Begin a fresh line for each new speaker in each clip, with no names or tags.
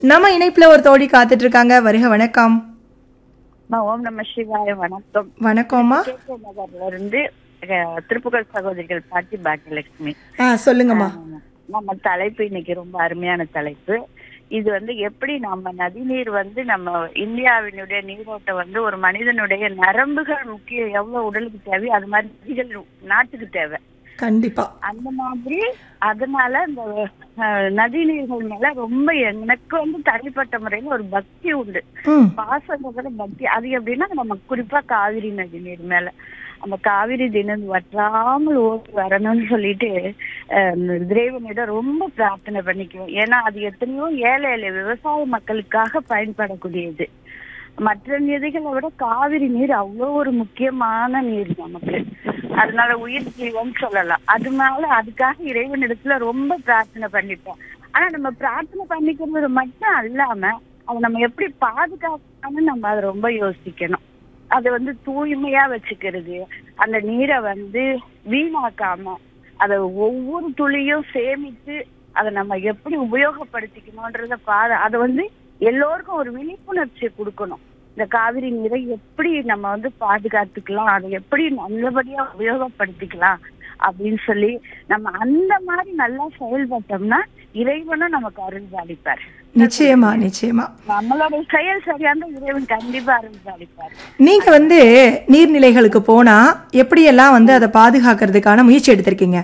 நம்ம இணைப்புல ஒரு தோழி காத்துட்டு இருக்காங்க வருக வணக்கம்
நான் ஓம் நம சிவாய வணக்கம்
வணக்கம்மா
கேகே நகர்ல இருந்து அஹ், திருப்புகழ் சகோதரிகள் பாட்டி பாக்கியலட்சுமி
ஆ சொல்லுங்கம்மா
நம்ம தலைப்பு இன்னைக்கு ரொம்ப அருமையான தலைப்பு இது வந்து எப்படி நம்ம நதிநீர் வந்து நம்ம இந்தியாவினுடைய நீரோட்டம் வந்து ஒரு மனிதனுடைய நரம்புகள் முக்கியம் எவ்வளவு உடலுக்கு தேவை அது மாதிரி நதிகள் நாட்டுக்கு தேவை
கண்டிப்பா
அந்த மாதிரி அதனால இந்த அஹ், நதிநீர்கள் மேல ரொம்ப எனக்கு வந்து தனிப்பட்ட முறையில ஒரு பக்தி உண்டு
ம்
பாசங்கிறத பக்தி அது எப்படின்னா நம்ம குறிப்பா காவிரி நதி நீர் மேல அந்த காவிரி தினம் வற்றாமல் ஓடி வரணும்னு சொல்லிட்டு அஹ், இறைவனிடம் ரொம்ப பிரார்த்தனை பண்ணிக்குவோம் ஏன்னா அது எத்தனையோ ஏழை ஏழை விவசாய மக்களுக்காக பயன்படக்கூடியது மற்ற நதிகளை விட காவிரி நீர் அவ்வளோ ஒரு முக்கியமான நீர் நமக்கு அதனால உயிர் ஜீவன் சொல்லலாம் அதனால அதுக்காக இறைவனிடத்துல ரொம்ப பிரார்த்தனை பண்ணிப்போம் ஆனா நம்ம பிரார்த்தனை பண்ணிக்கிறது மட்டும் அல்லாம அதை நம்ம எப்படி பாதுகாக்கணும்னு நம்ம அதை ரொம்ப யோசிக்கணும் அதை வந்து தூய்மையா வச்சுக்கிறது அந்த நீரை வந்து வீணாக்காம அதை ஒவ்வொரு துளியும் சேமித்து அதை நம்ம எப்படி உபயோகப்படுத்திக்கணும்ன்றத பாத அதை வந்து எல்லோருக்கும் ஒரு விழிப்புணர்ச்சி கொடுக்கணும் இந்த காவிரி நீரை எப்படி நம்ம வந்து பாதுகாத்துக்கலாம் அதை எப்படி நல்லபடியா உபயோகப்படுத்திக்கலாம் அப்படின்னு சொல்லி நம்ம அந்த மாதிரி நல்லா செயல்பட்டோம்னா இறைவனும் நமக்கு அருள் அளிப்பார்
நிச்சயமா நிச்சயமா
நம்மளோட செயல் சரியா இருந்தா இறைவன் கண்டிப்பா அருள் அளிப்பார்
நீங்க வந்து நீர்நிலைகளுக்கு போனா எப்படியெல்லாம் வந்து அதை பாதுகாக்கிறதுக்கான முயற்சி எடுத்திருக்கீங்க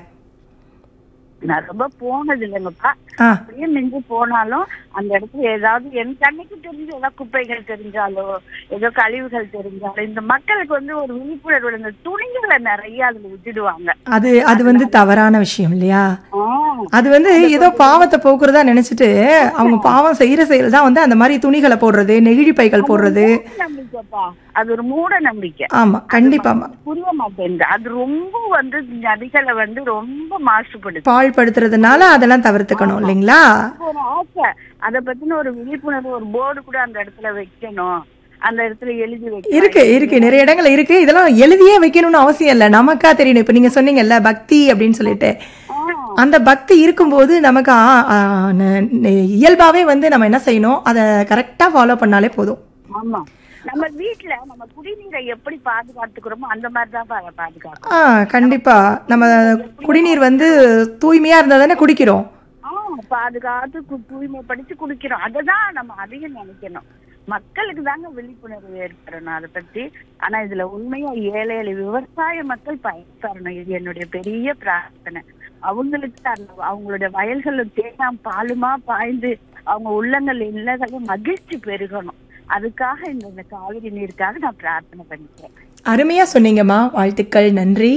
நான் ரொம்ப போனது இல்லைங்கப்பா
ஆ
அப்படியே மிஞ்சி போனாலும் அந்த இடத்துல ஏதாவது என் கண்ணுக்கு தெரிஞ்ச ஏதாவது குப்பைகள் தெரிஞ்சாலோ ஏதோ கழிவுகள் தெரிஞ்சாலோ இந்த மக்களுக்கு வந்து ஒரு விழிப்புணர்வு இந்த துணிகளை நிறைய அதுல விட்டுடுவாங்க
அது அது வந்து தவறான விஷயம் இல்லையா
ஆ,
அது வந்து ஏதோ பாவத்தை போக்குறதா நினைச்சிட்டு அவங்க பாவம் செய்யற செயல் தான் வந்து அந்த மாதிரி துணிகளை போடுறது நெகிழி பைகள் போடுறது
மூட நம்பிக்கைப்பா அது ஒரு மூட நம்பிக்கை
ஆமா கண்டிப்பாமா
புரிய மாட்டேங்குது அது ரொம்ப வந்து நதிகளை வந்து ரொம்ப மாசுபடுது
பாழ்படுத்துறதுனால அதெல்லாம் தவிர்த்துக்கணும் இல்லைங்களா
எனக்கு ஒரு ஆசை அத பத்தின ஒரு விழிப்புணர்வு ஒரு போர்டு கூட அந்த இடத்துல வைக்கணும் அந்த இடத்துல எழுதி வைக்கணும்
இருக்கு இருக்கு நிறைய இடங்கள் இருக்கு இதெல்லாம் எழுதியே வைக்கணும்னு அவசியம் இல்ல நமக்கா தெரியணும் இப்ப நீங்க சொன்னீங்கல்ல பக்தி அப்படின்னு சொல்லிட்டு
ஆ,
அந்த பக்தி இருக்கும்போது நமக்கு ஆ, ஆ, ந- ந- இயல்பாவே வந்து நம்ம என்ன செய்யணும் அதை கரெக்டா ஃபாலோ பண்ணாலே போதும்
ஆமா நம்ம வீட்ல நம்ம குடிநீரை எப்படி பாதுகாத்துக்கிறோமோ அந்த மாதிரி தான் பா- பாதுகாக்கணும்
ஆ கண்டிப்பா நம்ம குடிநீர் வந்து தூய்மையா இருந்தா தானே குடிக்கிறோம்
ஆ, பாதுகாத்து கு- தூய்மைப்படுத்தி குடிக்கிறோம் அததான் நம்ம அதிகம் நினைக்கணும் மக்களுக்கு தாங்க விழிப்புணர்வு ஏற்படணும் அதை பத்தி ஆனா இதுல உண்மையா ஏழை ஏழை விவசாய மக்கள் பயன்பெறணும் இது என்னுடைய பெரிய பிரார்த்தனை அவங்களுக்கு அந்த அவங்களுடைய வயல்கள்ல தேனாம் பாலுமா பாய்ந்து அவங்க உள்ளங்கள் இல்லங்களும் மகிழ்ச்சி பெருகணும் அதுக்காக இந்த இந்த காவிரி நீருக்காக நான் பிரார்த்தனை பண்ணிக்கிறேன்
அருமையா சொன்னீங்கம்மா வாழ்த்துக்கள் நன்றி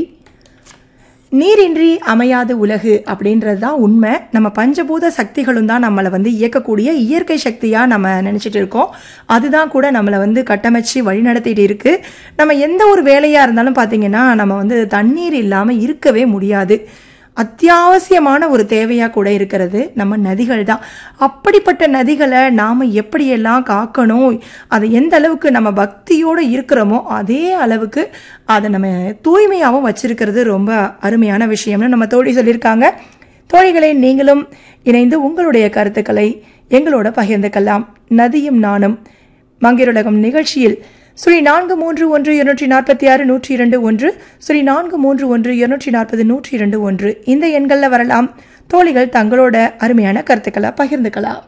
நீரின்றி அமையாது உலகு அப்படின்றது தான் உண்மை நம்ம பஞ்சபூத சக்திகளும் தான் நம்மளை வந்து இயக்கக்கூடிய இயற்கை சக்தியாக நம்ம நினச்சிட்டு இருக்கோம் அதுதான் கூட நம்மளை வந்து கட்டமைச்சு வழிநடத்திட்டு இருக்கு நம்ம எந்த ஒரு வேலையாக இருந்தாலும் பார்த்தீங்கன்னா நம்ம வந்து தண்ணீர் இல்லாமல் இருக்கவே முடியாது அத்தியாவசியமான ஒரு தேவையாக கூட இருக்கிறது நம்ம நதிகள் தான் அப்படிப்பட்ட நதிகளை நாம் எப்படியெல்லாம் காக்கணும் அதை எந்த அளவுக்கு நம்ம பக்தியோடு இருக்கிறோமோ அதே அளவுக்கு அதை நம்ம தூய்மையாகவும் வச்சிருக்கிறது ரொம்ப அருமையான விஷயம்னு நம்ம தோழி சொல்லியிருக்காங்க தோழிகளை நீங்களும் இணைந்து உங்களுடைய கருத்துக்களை எங்களோட பகிர்ந்துக்கலாம் நதியும் நானும் மங்கிருலகம் நிகழ்ச்சியில் சுழி நான்கு மூன்று ஒன்று இருநூற்றி நாற்பத்தி ஆறு நூற்றி இரண்டு ஒன்று சுழி நான்கு மூன்று ஒன்று இருநூற்றி நாற்பது நூற்றி இரண்டு ஒன்று இந்த எண்களில் வரலாம் தோழிகள் தங்களோட அருமையான கருத்துக்களை பகிர்ந்துக்கலாம்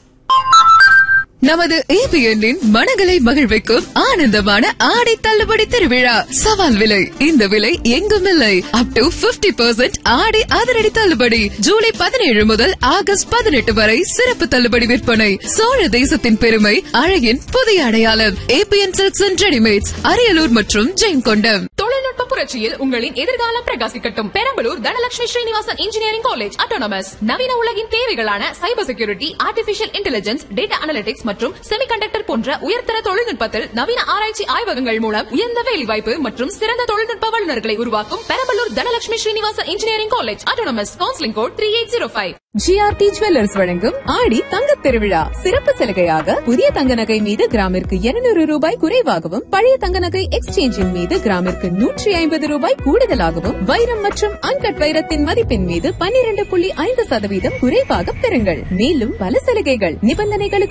நமது ஏபிஎன்னின் மனங்களை மகிழ்விக்கும் ஆனந்தமான ஆடை தள்ளுபடி திருவிழா சவால் விலை இந்த விலை எங்கும் இல்லை அப் டு 50% பர்சன்ட் ஆடை அதிரடி தள்ளுபடி ஜூலை பதினேழு முதல் ஆகஸ்ட் பதினெட்டு வரை சிறப்பு தள்ளுபடி விற்பனை சோழ தேசத்தின் பெருமை அழகின் புதிய அடையாளம் ABN silks and readymades Ariyalur மற்றும் ஜெயங்கொண்டம்
தொழில்நுட்ப புரட்சியில் உங்களின் எதிர்காலம் பிரகாசிக்கட்டும் Perambalur Dhanalakshmi Srinivasan engineering college autonomous நவீன உலகின் தேவைகளான cyber security artificial intelligence data analytics மற்றும் செமிகண்டக்டர் போன்ற உயர்தர தொழில்நுட்பத்தில் நவீன ஆராய்ச்சி ஆய்வகங்கள் மூலம் உயர்ந்த வேலைவாய்ப்பு மற்றும் சிறந்த தொழில்நுட்ப வல்லுநர்களை உருவாக்கும் Perambalur Dhanalakshmi Srinivasan engineering college autonomous counselling code three eight zero five
GRT jewellers வழங்கும் ஆடி தங்கத் திருவிழா சிறப்பு சலுகையாக புதிய தங்க நகை மீது கிராமிற்கு 200 ரூபாய் குறைவாகவும் பழைய தங்க நகை எக்ஸ்சேஞ்சின் மீது கிராமிற்கு நூற்றி ஐம்பது ரூபாய் கூடுதலாகவும் வைரம் மற்றும் அன்கட் வைரத்தின் மதிப்பின் மீது 12.5% புள்ளி ஐந்து சதவீதம் குறைவாக பெறுங்கள் மேலும் பல சலுகைகள் நிபந்தனைகளுக்கு